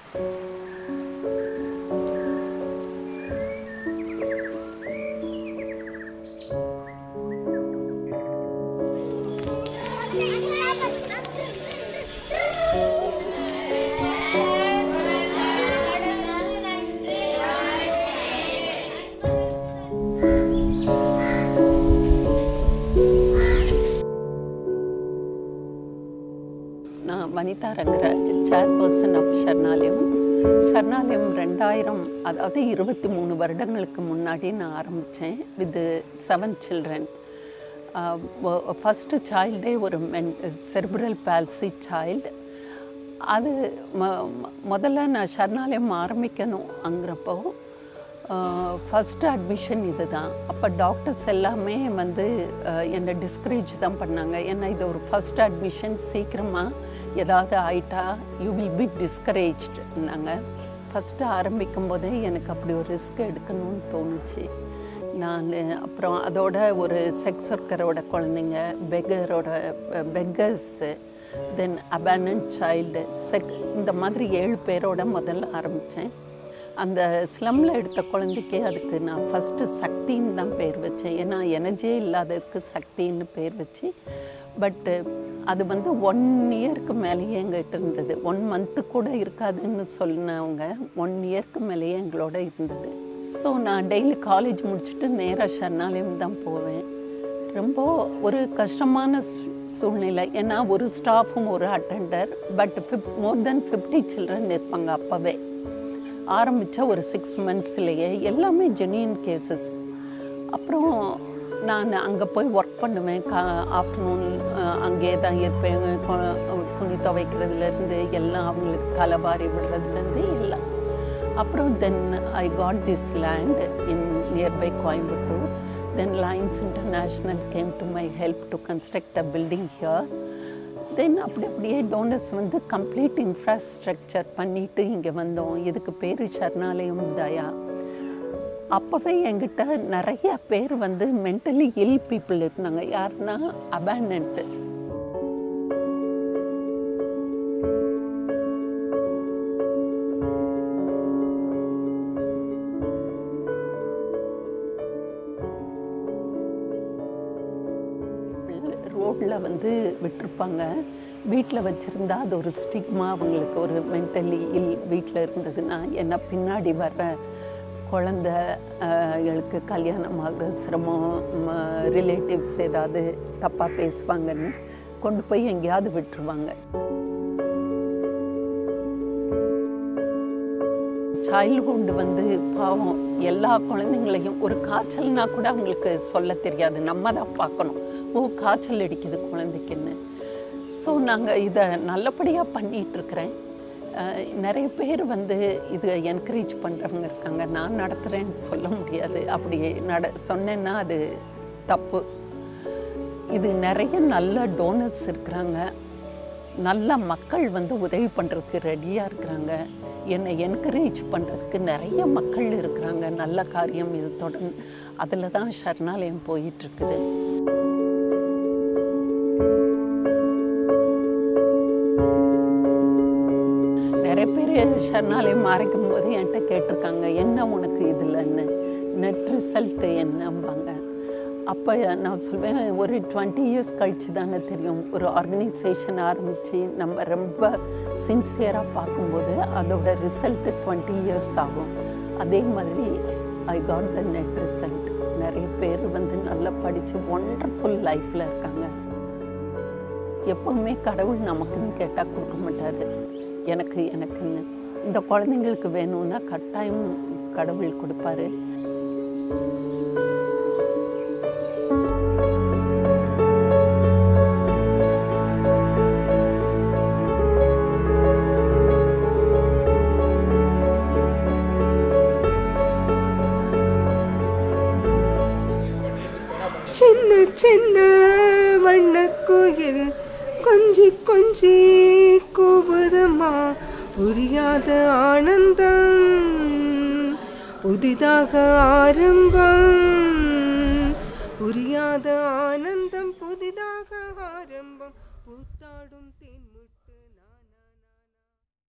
நான் Vanitha Rangaraj chairperson of Sharanalayam Sharanalayam ரெண்டாயிரம் அதாவது இருபத்தி மூணு வருடங்களுக்கு முன்னாடி நான் ஆரம்பித்தேன் வித் செவன் சில்ட்ரன் ஃபஸ்ட்டு சைல்டே ஒரு மென் செர்பரல் பால்சி சைல்டு அது ம ம- முதல்ல நான் ஷர்ணாலயம் ஆரம்பிக்கணுங்கிறப்போ ஃபஸ்ட்டு அட்மிஷன் இது தான் அப்போ டாக்டர்ஸ் எல்லாமே வந்து அஹ், என்னை டிஸ்கரேஜ் தான் பண்ணாங்க ஏன்னா இது ஒரு ஃபஸ்ட் அட்மிஷன் சீக்கிரமாக ஏதாவது ஆயிட்டா யூ வில் பி டிஸ்கரேஜ்டுனாங்க ஃபஸ்ட்டு ஆரம்பிக்கும் போதே எனக்கு அப்படி ஒரு ரிஸ்க் எடுக்கணும்னு தோணுச்சு நான் அப்புறம் அதோட ஒரு செக்ஸ் ஒர்க்கரோட குழந்தைங்க பெகரோட பெக்கர்ஸு தென் அபேனன் சைல்டு செக் இந்த மாதிரி ஏழு பேரோட முதல்ல ஆரம்பித்தேன் அந்த ஸ்லம்மில் எடுத்த குழந்தைக்கு அதுக்கு நான் ஃபஸ்ட்டு சக்தின்னு தான் பேர் வச்சேன் ஏன்னா எனர்ஜியே இல்லாததுக்கு சக்தின்னு பேர் வச்சு பட்டு அது வந்து ஒன் இயருக்கு மேலேயே எங்கிட்ட இருந்தது ஒன் மந்த்து கூட இருக்காதுன்னு சொன்னவங்க ஒன் இயருக்கு மேலேயே எங்களோட இருந்தது ஸோ நான் டெய்லி காலேஜ் முடிச்சுட்டு நேராக ஷர்ணாலயம் தான் போவேன் ரொம்ப ஒரு கஷ்டமான சூ- சூழ்நிலை ஏன்னா ஒரு ஸ்டாஃபும் ஒரு அட்டெண்டர் பட் ஃபிஃப் மோர் தென் ஃபிஃப்டி சில்ட்ரன் இருப்பாங்க அப்போவே ஆரம்பித்த ஒரு சிக்ஸ் மந்த்ஸ்லேயே எல்லாமே ஜெனியன் கேசஸ் அப்புறம் நான் அங்கே போய் ஒர்க் பண்ணுவேன் கா ஆஃப்டர்நூன் அங்கேயே தான் இருப்பேன் கொ- துணி துவைக்கிறதுலேருந்து எல்லாம் அவங்களுக்கு கலவாரி விடுறதுலேருந்து எல்லாம் அப்புறம் then I got this land in nearby Coimbatore then Lions international came to my help to construct a building here then அப்படி அப்படியே டோனர்ஸ் வந்து கம்ப்ளீட் இன்ஃப்ராஸ்ட்ரக்சர் பண்ணிட்டு இங்கே வந்தோம் இதுக்கு பேர் சரணாலயம் தயா அப்போவே என்கிட்ட நிறைய பேர் வந்து மென்டலி இல் பீப்புள் இருந்தாங்க யாருன்னா அபேனன்ட்டு ரோட்டில் வந்து விட்டிருப்பாங்க வீட்டில் வச்சுருந்தா அது ஒரு ஸ்டிக்மா அவங்களுக்கு ஒரு மென்டலி இல் வீட்டில் இருந்ததுன்னா ஏன்னா பின்னாடி வர்ற குழந்த களுக்கு கல்யாணம் ஆகிற சிரமம் ரிலேட்டிவ்ஸ் ஏதாவது தப்பாக பேசுவாங்கன்னு கொண்டு போய் எங்கேயாவது விட்டுருவாங்க சைல்ட்ஹுட் வந்து பாவம் எல்லா குழந்தைங்களையும் ஒரு காய்ச்சல்னா கூட அவங்களுக்கு சொல்ல தெரியாது நம்ம தான் பார்க்கணும் ஓ காய்ச்சல் அடிக்குது குழந்தைக்குன்னு ஸோ நாங்கள் இதை நல்லபடியாக பண்ணிகிட்டு இருக்கிறேன் அஹ், நிறைய பேர் வந்து இது என்கரேஜ் பண்ணுறவங்க இருக்காங்க நான் நடத்துகிறேன்னு சொல்ல முடியாது அப்படி நட சொன்னேன்னா அது தப்பு இது நிறைய நல்ல டோனர்ஸ் இருக்கிறாங்க நல்ல மக்கள் வந்து உதவி பண்ணுறதுக்கு ரெடியாக இருக்கிறாங்க என்னை என்கரேஜ் பண்ணுறதுக்கு நிறைய மக்கள் இருக்கிறாங்க நல்ல காரியம் இது தொடர்ந்து அதில் தான் சரணாலயம் போயிட்டுருக்குது நிறைய பேர் சரணாலயம் ஆரம்பிக்கும் போது என்கிட்ட கேட்டிருக்காங்க என்ன உனக்கு இதுலன்னு நெட் ரிசல்ட் என்னம்பாங்க அப்போ நான் சொல்வேன் ஒரு டுவெண்ட்டி இயர்ஸ் கழிச்சு தானே தெரியும் ஒரு ஆர்கனைசேஷன் ஆரம்பித்து நம்ம ரொம்ப சின்சியராக பார்க்கும்போது அதோட ரிசல்ட் டுவெண்ட்டி இயர்ஸ் ஆகும் அதே மாதிரி I got the NET result நிறைய பேர் வந்து நல்லா படித்து ஒண்டர்ஃபுல் லைஃப்பில் இருக்காங்க எப்பவுமே கடவுள் நமக்குன்னு கேட்டால் கொடுக்க மாட்டார் எனக்கு எனக்குன்னு இந்த குழந்தைங்களுக்கு வேணும்னா கட்டாயம் கடவுள் கொடுப்பாரு சின்ன சின்ன வண்ணக்குயில் கொஞ்சி கொஞ்சி கூபுதமா புரியாத ஆனந்தம் புதிதாக ஆரம்பம் புரியாத ஆனந்தம் புதிதாக ஆரம்பம் பூத்தாடும்